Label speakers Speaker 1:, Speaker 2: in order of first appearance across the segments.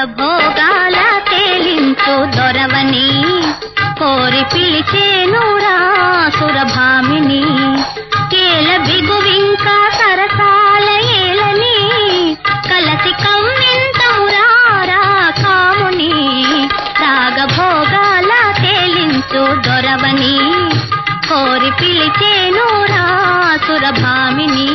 Speaker 1: భోగాల తేలించు దొరవని కోరి పిలిచేనురా సురభామిని కేల బిగువింకా సరసాల ఏలని కలసి కమ్మింతమురారా కాముని రాగభోగాల తేలించు దొరవని కోరి పిలిచేనురా సురభామిని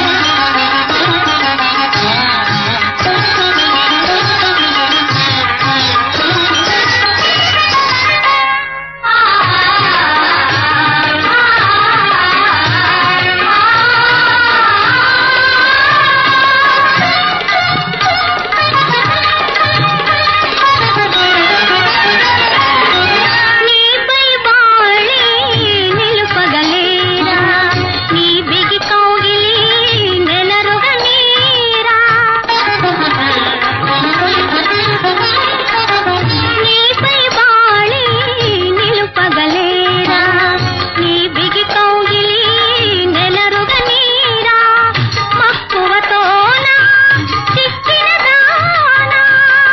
Speaker 1: నీపై బాళి నిలుపగలేరా నీ బిగి కౌగిలి నెలరుగనీరా నీపై బాళి నిలుపగలేరా నీ బిగి కౌగిలి నెలరుగనీరా మక్కువతోన చిక్కిన దానా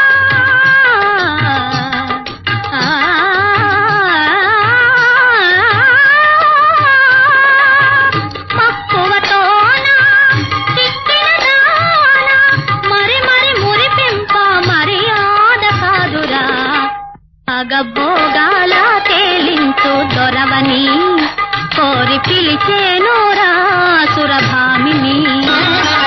Speaker 1: మక్కువతోన చిక్కిన దాన మరి మరి మురిపింప మర్యాద కాదురా అగభోగాల తేలించు దొరవని కోరి పిలిచేనురా సురభామిని